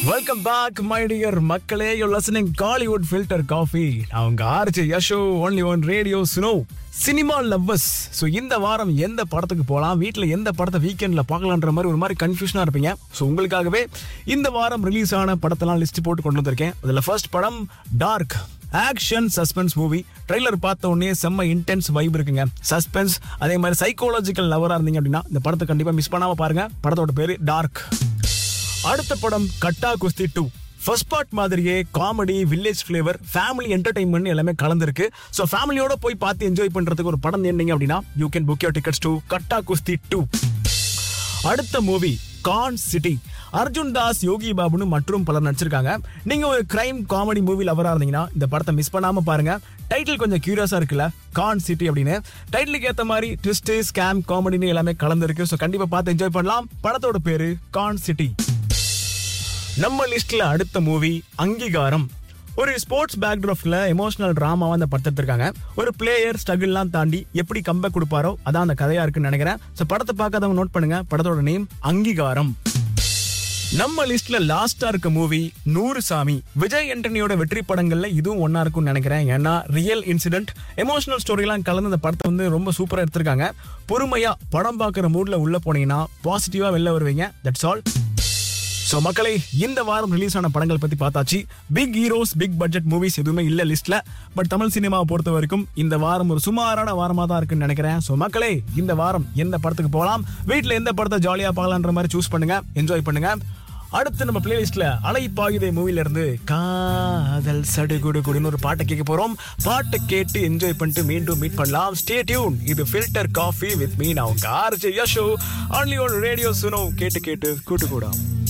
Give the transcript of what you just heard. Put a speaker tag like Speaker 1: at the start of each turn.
Speaker 1: welcome back my dear மக்களே you listening Kollywood filter coffee அவங்க RJ Yasho only one radio Suno cinema lovers so இந்த வாரம் எந்த படத்துக்கு போகலாம் வீட்டில் எந்த படத்தை வீக்கெண்டில் பார்க்கலான்ற மாதிரி ஒரு மாதிரி கன்ஃபியூஷனாக இருப்பீங்க ஸோ உங்களுக்காகவே இந்த வாரம் ரிலீஸ் ஆன படத்தெல்லாம் லிஸ்ட் போட்டு கொண்டு வந்திருக்கேன் அதில் ஃபர்ஸ்ட் படம் dark action suspense movie trailer பார்த்த உடனே செம்ம இன்டென்ஸ் வைப் இருக்குங்க சஸ்பென்ஸ் அதே மாதிரி சைக்காலஜிக்கல் லவராக இருந்தீங்க அப்படின்னா இந்த படத்தை கண்டிப்பாக மிஸ் பண்ணாமல் பாருங்க படத்தோட பேர் டார்க் அடுத்த படம் Gatta Kusthi two first part மாதிரியே comedy village flavour family entertainment எல்லாமே கலந்துருக்கு ஸோ ஃபேமிலியோட போய் பார்த்து என்ஜாய் பண்றதுக்கு ஒரு படம் என்னீங்க அப்படின்னா you can book your tickets to Gatta Kusthi two அடுத்த movie con city Arjun Das Yogi பாபுன்னு மற்றும் பலர் நடிச்சிருக்காங்க நீங்க ஒரு கிரைம் காமெடி மூவி லவரா இருந்தீங்கன்னா இந்த படத்தை மிஸ் பண்ணாம பாருங்க டைட்டில் கொஞ்சம் கியூரியஸா இருக்குல்ல கான் சிட்டி அப்படின்னு டைட்டிலுக்கு ஏத்த மாதிரி ட்விஸ்ட் ஸ்கேம் காமெடின்னு எல்லாமே கலந்துருக்கு ஸோ கண்டிப்பா பார்த்து என்ஜாய் பண்ணலாம் படத்தோட பேரு கான் சிட்டி நம்ம லிஸ்ட்ல அடுத்த மூவி அங்கீகாரம் ஒரு ஸ்போர்ட்ஸ் பேக்ராஃப்ல எமோஷனல் டிராமாவா அந்த படத்தை எடுத்திருக்காங்க ஒரு பிளேயர் ஸ்ட்ரகிள்லாம் தாண்டி எப்படி கம்பேக் கொடுப்பாரோ அதான் அந்த கதையா இருக்குன்னு நினைக்கிறேன் ஸோ படத்தை பார்க்காதவங்க நோட் பண்ணுங்க படத்தோட நேம் அங்கீகாரம் நம்ம லிஸ்ட்ல லாஸ்டா இருக்க மூவி நூறு சாமி விஜய் ஆண்டனியோட வெற்றி படங்கள்ல இதுவும் ஒன்னா இருக்கும்னு நினைக்கிறேன் ஏன்னா ரியல் இன்சிடென்ட் எமோஷனல் ஸ்டோரிலாம் கலந்து அந்த படத்தை வந்து ரொம்ப சூப்பரா எடுத்திருக்காங்க பொறுமையா படம் பார்க்குற மூட்ல உள்ள போனீங்கன்னா பாசிட்டிவா வெளில வருவீங்க தட்ஸ் ஆல் ஸோ மக்களே இந்த வாரம் ரிலீஸ் ஆன படங்கள் பத்தி பார்த்தாச்சு big heroes big budget movies எதுவுமே இல்ல லிஸ்ட்ல பட் தமிழ் சினிமாவை பொறுத்த வரைக்கும் இந்த வாரம் ஒரு சுமாரான வாரமா தான் இருக்குன்னு நினைக்கிறேன் ஸோ மக்களே இந்த வாரம் எந்த படத்துக்கு போகலாம் வீட்டில் எந்த படத்தை ஜாலியா பார்க்கலான்ற மாதிரி சூஸ் பண்ணுங்க என்ஜாய் பண்ணுங்க அடுத்து நம்ம பிளேலிஸ்ட்ல அலைப்பாயுதே மூவில இருந்து காதல் சடுகுடு குடுன்னு ஒரு பாட்டை கேட்க போறோம் பாட்டை கேட்டு என்ஜாய் பண்ணிட்டு மீண்டும் மீட் பண்ணலாம் ஸ்டே டியூன் இது ஃபில்டர் காஃபி வித் மீ நான் உங்க RJ Yasho only one radio Suno கேட்டு கேட்டு கூட்டு கூடாம்